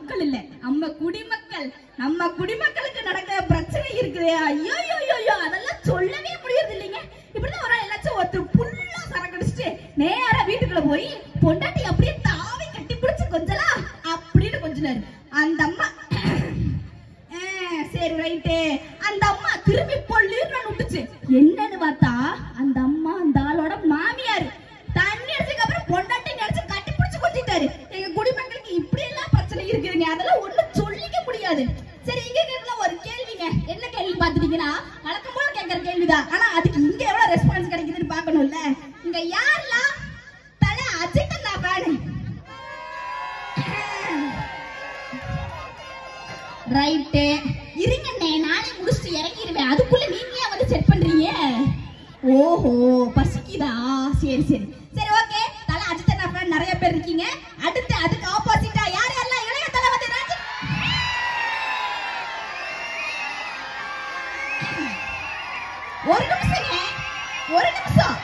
மக்கள் இல்ல நம்ம குடிமக்கள் நம்ம குடிமக்களுக்கு நடக்கிற பிரச்சனை இருக்குது ஐயோ ஐயோ ஐயோ அதெல்லாம் சொல்லவே முடியாது இல்லைங்க இப்படிதான் ஒரு நாள் எல்லாச்சும் ஒருத்தர் புல்லா சரக்கடிச்சிட்டு நேரா வீட்டுக்குள்ள போய் பொண்டாட்டி அப்படியே தாவி கட்டி பிடிச்சு கொஞ்சலாம் அப்படின்னு கொஞ்சினாரு அந்த அம்மா ஆ, சரி ரைட்டு அந்த அம்மா திரும்பி பொல்லுன்னு விட்டுச்சு என்னன்னு பார்த்தா அந்த அம்மா அந்த ஆளோட மாமியார் தண்ணி அடிச்சதுக்கு அப்புறம் பொண்டாட்டி நினைச்சு கட்டி பிடிச்சு கொத்திட்டாரு எங்க குடிமக்களுக்கு இப்படி எல்லாம் பிரச்சனை இருக்குதுங்க அதெல்லாம் ஒண்ணும் சொல்லிக்க முடியாது சரி இங்க கேட்கல ஒரு கேள்விங்க என்ன கேள்வி பாத்துட்டீங்கன்னா வழக்கம் போல கேட்கற கேள்விதான் ஆனா அதுக்கு இங்க எவ்வளவு ரெஸ்பான்ஸ் கிடைக்குதுன்னு பார்க்கணும்ல இங்க யாரெல்லாம் தலை அஜித் அண்ணா ஃபேனு ரைட்டு இருங்கண்ணே நானே முடிச்சுட்டு இறங்கிடுவேன் அதுக்குள்ள நீங்க ஏன் வந்து செட் பண்றீங்க ஓஹோ பசிக்குதா சரி சரி சரி ஓகே தல அஜித் அண்ணா fan நிறைய பேர் இருக்கீங்க அடுத்து அதுக்கு ஆப்போசிட்டா யார் யாரெல்லாம் இளைய தளபதி ராஜன் ஒரு நிமிஷங்க ஒரு நிமிஷம்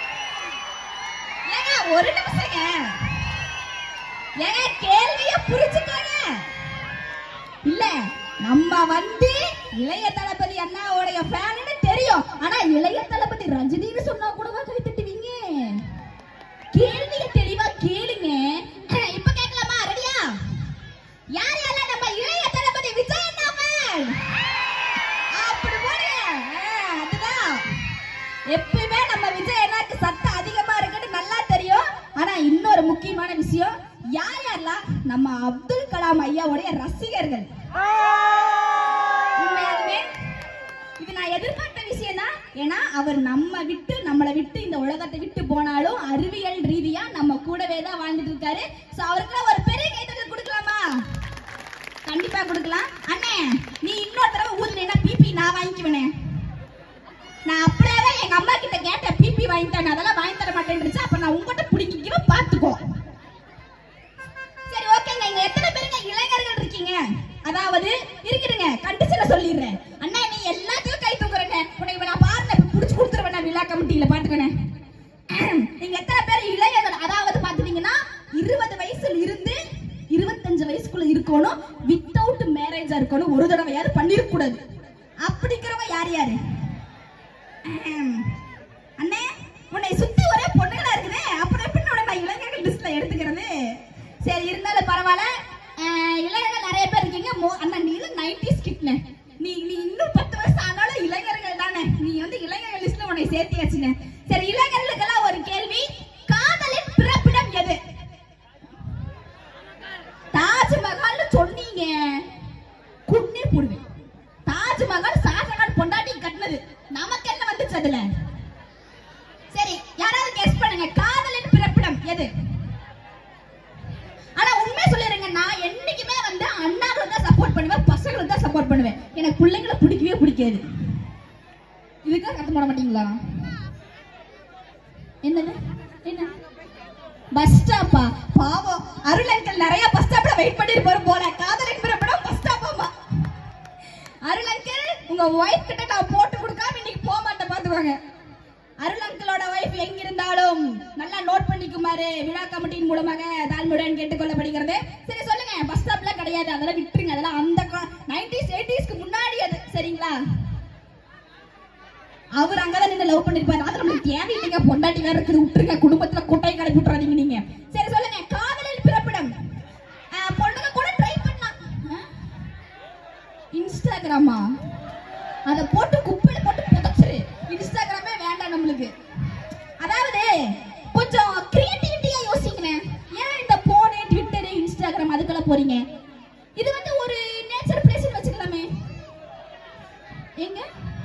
ஏங்க ஒரு நிமிஷங்க ஏங்க கேள்விய புரிச்சுக்கோங்க இல்ல நம்ம வந்து இளைய தளபதி அண்ணாவுடைய ஃபேன்னு தெரியும் ஆனா இளைய தளபதி ரஜினின்னு சொன்னா கூடவா கை தட்டுவீங்க கேள்விய தெளிவா கேளுங்க இப்ப கேட்கலாமா ரெடியா யார் யாரெல்லாம் நம்ம இளைய தளபதி விஜய் அண்ணா fan? அப்படி போடுங்க ஆ, அதுதான் எப்பயுமே நம்ம விஜய் அண்ணாக்கு சத்தம் அதிகமா இருக்குன்னு நல்லா தெரியும் ஆனா இன்னொரு முக்கியமான விஷயம் யார் யாரெல்லாம் நம்ம அப்துல் கலாம் ஐயாவுடைய ரசிகர்கள் உண்மையாலுமே இது நான் எதிர்பார்த்த விஷயம் தான் ஏன்னா அவர் நம்ம விட்டு நம்மளை விட்டு இந்த உலகத்தை விட்டு போனாலும் அறிவியல் ரீதியா நம்ம கூடவே தான் வாழ்ந்துட்டு இருக்காரு சோ அவருக்கு ஒரு பெரிய கைத்தட்டல் கொடுக்கலாமா கண்டிப்பா கொடுக்கலாம் அண்ணே நீ இன்னொரு தடவை ஊதுனேன்னா பிபி நான் வாங்கிக்குவேனே நான் அப்படியே தான் எங்க அம்மா கிட்ட கேட்டேன் பிபி வாங்கி தானே அதெல்லாம் வாங்கி தர மாட்டேன்னுச்சு அப்ப நான் உங்ககிட்ட பிடிக்கிறேன் பாத்துக்கோ சரி ஓகேங்க இங்க எத்தனை பேருங்க இளைஞர்கள் இருக்கீங்க அதாவது இருக்குதுங்க கண்டிஷனை சொல்லிடுறேன் அண்ணா நீ எல்லாத்தையும் கை தூக்குறேங்க உனக்கு நான் பாருங்க இப்ப புடிச்சு கொடுத்துருவேன் நான் விழா கமிட்டியில பாத்துக்கணே நீங்க எத்தனை பேர் இளைஞர்கள் அதாவது பாத்துட்டீங்கன்னா இருபது வயசுல இருந்து இருபத்தஞ்சு வயசுக்குள்ள இருக்கணும் வித்தவுட் மேரேஜா இருக்கணும் ஒரு தடவை யாரும் பண்ணிருக்க கூடாது அப்படிங்கிறவங்க யார் யாரு அண்ணே உன்னை சுத்தி ஒரே பொண்ணுங்களா இருக்குதே அப்புறம் எப்படி உன்னை நான் இளைஞர்கள் லிஸ்ட்ல எடுத்துக்கிறது சரி இருந்தாலும் பரவாயில்ல அஹ், இளைஞர்கள் நிறைய பேர் இருக்கீங்க மோ- அண்ணா நீ நைன்டிஸ் கிட்னே நீ நீ இன்னும் பத்து வருஷம் ஆனாலும் இளைஞர்கள் தானே நீ வந்து இளைஞர்கள் லிஸ்ட்ல உன்னை சேர்த்தியாச்சுங்க சரி இளைஞர்களுக்கெல்லாம் ஒரு கேள்வி காதலின் பிறப்பிடம் எது தாஜ்மஹால்னு சொன்னீங்க குன்னே போடுவேன் தாஜ்மஹால் ஷாஜகான் பொண்டாட்டி கட்டினது நமக்கு என்ன வந்துச்சு அதுல சரி யாராவது கெஸ் பண்ணுங்க காதலின் பிறப்பிடம் எது ஆனா உண்மை சொல்லிடுங்க நான் என்னைக்குமே வந்து அண்ணாவுக்கு தான் சப்போர்ட் பண்ணுவேன் பசங்களுக்கு தான் சப்போர்ட் பண்ணுவேன் எனக்கு பிள்ளைங்களை பிடிக்கவே பிடிக்காது இதுக்காக கருத்து போட மாட்டீங்களா என்னது என்ன பஸ் ஸ்டாப்பா பாவம் அருள் அங்கிள் நிறைய பஸ் ஸ்டாப்ல வெயிட் பண்ணிருப்பாரு போல காதலின் பிறப்பிடம் பஸ் ஸ்டாப்பாமா அருள் அங்கிள் உங்க ஒய்ஃப் கிட்ட நான் போட்டு கொடுக்காம இன்னைக்கு போக மாட்டேன் பாத்துக்கோங்க அருள் அங்கிளோட ஒய்ஃப் எங்க இருந்தாலும் நல்லா நோட் பண்ணிக்குமாறு விழா கமிட்டியின் மூலமாக தாழ்மையுடன் கேட்டுக்கொள்ளப்படுகிறது சரி சொல்லுங்க பஸ் ஸ்டாப்ல கிடையாது அதெல்லாம் விட்டுருங்க அதெல்லாம் அந்த நைன்டிஸ் எயிட்டிஸ்க்கு முன்னாடி அது சரிங்களா அவர் அங்கதான் நின்று லவ் பண்ணிருப்பாரு அது நம்மளுக்கு தேவையில்லைங்க பொண்டாட்டி வேற இருக்குது விட்டுருங்க குடும்பத்துல குட்டை கிளப்பி விட்டுறாதீங்க நீங்க சரி சொல்லுங்க காதலில் பிறப்பிடம் அஹ், பொண்ணுங்க கூட ட்ரை பண்ணலாம் அஹ்? இன்ஸ்டாகிராமா அத போட்டு குப்பையில போட்டு புதைச்சிரு இன்ஸ்டாகிராமே வேண்டாம் நம்மளுக்கு அதாவது கொஞ்சம் கிரியேட்டிவிட்டியா யோசிக்கிறேன் ஏன் இந்த போனு ட்விட்டர் இன்ஸ்டாகிராம் அதுக்கெல்லாம் போறீங்க இது வந்து ஒரு நேச்சர் பிளேஸ் வச்சுக்கலாமே எங்க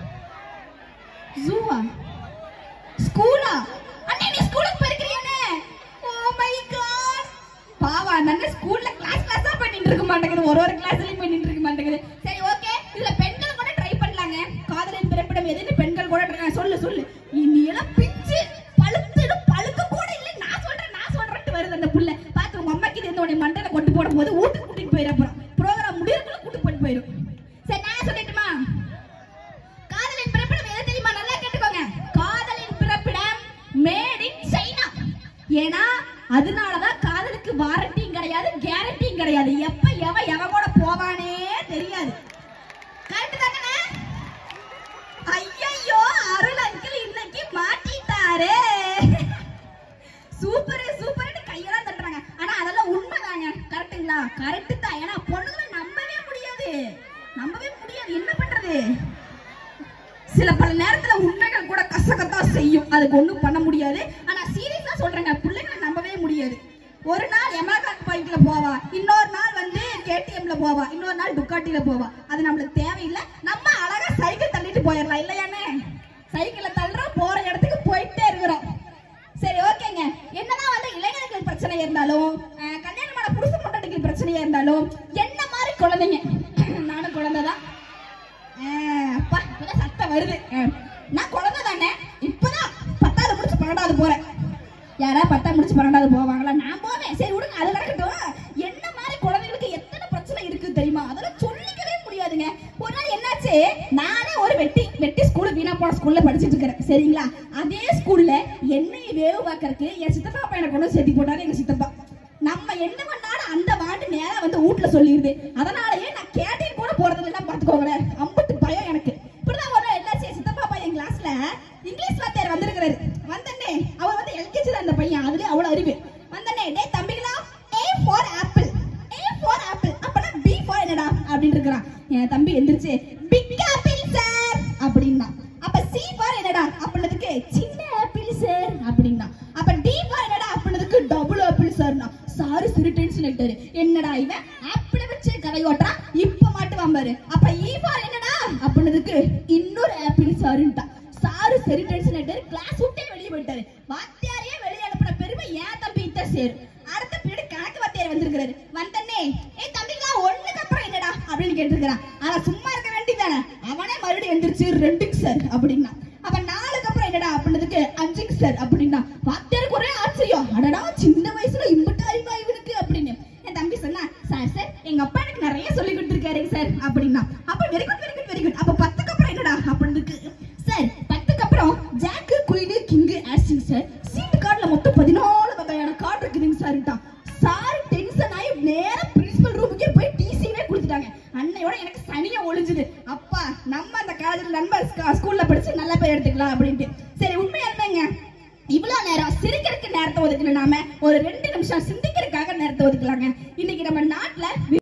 ஜூவா ஸ்கூலா அண்ணே நீ ஸ்கூலுக்கு போயிருக்கிறியானே ஓ மை காட் பாவா அந்த ஸ்கூல்ல கிளாஸ் கிளாஸா பண்ணிட்டு இருக்க மாட்டேங்குது ஒரு ஒரு கிளாஸ்லயும் பண்ணிட்டு இருக்க மாட்டேங்குது சரி ஓகே இதுல பெண்கள் கூட ட்ரை பண்ணலாங்க காதலின் பிறப்பிடம் எதுன்னு பெண்கள் கூட try- சொல்லு சொல்லு நீ நீ எல்லாம் பிஞ்சு பழுத்து பழுக்க கூட இல்ல நான் சொல்றேன் நான் சொல்றேன்ட்டு வருது அந்த புள்ள பாத்து உங்க அம்மாக்கு இது இந்த உடைய மண்டையில கொண்டு போடும் போது வீட்டுக்கு கூட்டிட்டு போயிரு அப்புறம் ப்ரோக்ராம் முடியறதுக்குள்ள கூட்டிட்டு போயிட்டு போயிரும் சரி நான் சொல்லட்டுமா காதலின் பிறப்பிடம் எது தெரியுமா நல்லா கேட்டுக்கோங்க காதலின் பிறப்பிடம் மேட் இன் சைனா ஏன்னா அதனாலதான் காதலுக்கு வாரண்டியும் கிடையாது கேரண்டியும் கிடையாது எப்ப எவன் கரெக்ட் தான் ஏன்னா பொண்ணுங்களை நம்பவே முடியாது நம்பவே முடியாது என்ன பண்றது சில பல நேரத்துல உண்மைகள் கூட கசக்கத்தான் செய்யும் அதுக்கு ஒண்ணும் பண்ண முடியாது ஆனா சீரியஸா சொல்றேங்க பிள்ளைங்களை நம்பவே முடியாது ஒரு நாள் எமகாக் பைக்ல போவா இன்னொரு நாள் வந்து கேடிஎம்ல போவா இன்னொரு நாள் டுக்காட்டில போவா அது நம்மளுக்கு தேவையில்லை நம்ம அழகா சைக்கிள் தள்ளிட்டு போயிடலாம் இல்லையானே சைக்கிளை தள்ளுறோம் போற இடத்துக்கு போயிட்டே இருக்கிறோம் சரி ஓகேங்க என்னதான் வந்து இளைஞர்கள் பிரச்சனை இருந்தாலும் அஹ், கல்யாணமான புருஷ பொண்டாட்டிகள் பிரச்சனையா இருந்தாலும் என்ன மாதிரி குழந்தைங்க நானும் குழந்தை தான் ஆஹ் அப்பா இப்பதான் சத்தம் வருது ஆஹ் நான் குழந்தை தானே இப்பதான் பத்தாவது முடிச்சு பன்னெண்டாவது போறேன் யாரா பத்தாம் முடிச்சு பன்னெண்டாவது போவாங்களா நான் போவேன் சரி விடுங்க அது நடக்கட்டும் என்ன மாதிரி குழந்தைகளுக்கு எத்தனை பிரச்சனை இருக்கு தெரியுமா அதெல்லாம் சொல்லிக்கவே முடியாதுங்க ஒரு நாள் என்னாச்சு நானே ஒரு வெட்டி வெட்டி ஸ்கூல் வீணா போன ஸ்கூல்ல படிச்சிட்டு இருக்கிறேன் சரிங்களா அதே ஸ்கூல்ல என்னை வேவு பார்க்கறதுக்கு என் சித்தப்பா பையனை கொண்டு வந்து சேர்த்தி போட்டாரு எங்க சித்தப்பா நம்ம என்ன பண்ணாலும் அந்த வாண்டு நேரா வந்து வீட்டுல சொல்லிடுது அதனாலயே நான் கேட்டீன் கூட போறது எல்லாம் பாத்துக்கோங்களேன் அம்பட்டு பயம் எனக்கு இப்படிதான் ஒரு என்னாச்சு சித்தப்பா பையன் கிளாஸ்ல இங்கிலீஷ் வாத்தியார் வந்திருக்கிறாரு வந்தனே அவர் வந்து எல்கேஜி தான் அந்த பையன் அதுலயே அவ்வளவு அறிவு வந்தனே டேய் தம்பிகளா A for apple A for apple அப்பனா பி ஃபார் என்னடா அப்படின்னு இருக்கிறான் என் தம்பி எந்திரிச்சு பிக் ஆப்பிள் சார் அப்படின்னா அப்ப சி ஃபார் என்னடா அப்படின்னதுக்கு சின்ன ஆப்பிள் சார் அப்படின்னா அப்ப டி ஃபார் என்னடா அப்படின்னதுக்கு டபுள் ஆப்பிள் சார்னா சாரு சிறு டென்ஷன் ஆயிட்டாரு என்னடா இவன் ஆப்பிள வச்சு கதை ஓட்டுறான் இப்ப மாட்டுவான் பாரு அப்ப ஈ ஃபார் என்னடா அப்படின்னதுக்கு இன்னொரு ஆப்பிள் சாருன்ட்டான் சாரு சரி டென்ஷன் ஆயிட்டாரு கிளாஸ் விட்டே வெளியே போயிட்டாரு வாத்தியாரையே வெளியே அனுப்புன பெருமை ஏன் தம்பி தான் சேரும் அடுத்த பீரியட் கணக்கு வாத்தியார் வந்திருக்கிறாரு வந்தனே ஏ தம்பிங்களா ஒண்ணுக்கு அப்புறம் என்னடா அப்படின்னு கேட்டிருக்கிறான் ஆனா சும்மா இருக்க வேண்டியதானே அவனே மறுபடியும் எந்திரிச்சு ரெண்டுக்கு சார் அப்படின்னா அப்ப நாலுக்கு அப்புறம் என்னடா அப்படின்னதுக்கு அஞ்சுக்கு சார் அப்படின்னா வாத்தியாருக்கு ஒரே ஆச்சரியம் அடடா சின்ன வயசுல இம்புட்டு அறிவா இவனுக்கு அப்படின்னு என் தம்பி சொன்னா சார் சார் எங்க அப்பா எனக்கு நிறைய சொல்லி கொடுத்துருக்காருங்க சார் அப்படின்னா அப்ப very good very good very good அப்ப பத்துக்கு அப்புறம் என்னடா அப்படின்னதுக்கு சார் பத்துக்கு அப்புறம் ஜாக்கு குயினு கிங்கு ஆசிங் சார் சீட்டு கார்டுல மொத்தம் பதினாலு வகையான கார்டு இருக்குதுங்க சார்ட்டான் சார் டென்ஷன் ஆகி நேரா பிரின்சிபல் ரூமுக்கே போய் டிசிவே கொடுத்துட்டாங்க அன்னையோட எனக்கு சனியா ஒளிஞ்சுது அப்பா நம்ம அந்த காலேஜ்ல நண்பர் ஸ்கூல்ல படிச்சு நல்ல பேர் எடுத்துக்கலாம் அப்படின்ட்டு சரி உண்மையாலுமேங்க இவ்வளவு நேரம் சிரிக்கிறதுக்கு நேரத்தை ஒதுக்கல நாம ஒரு ரெண்டு நிமிஷம் சிந்திக்கிறதுக்காக நேரத்தை ஒதுக்கலாங்க இன்னைக்கு நம்ம நாட்டுல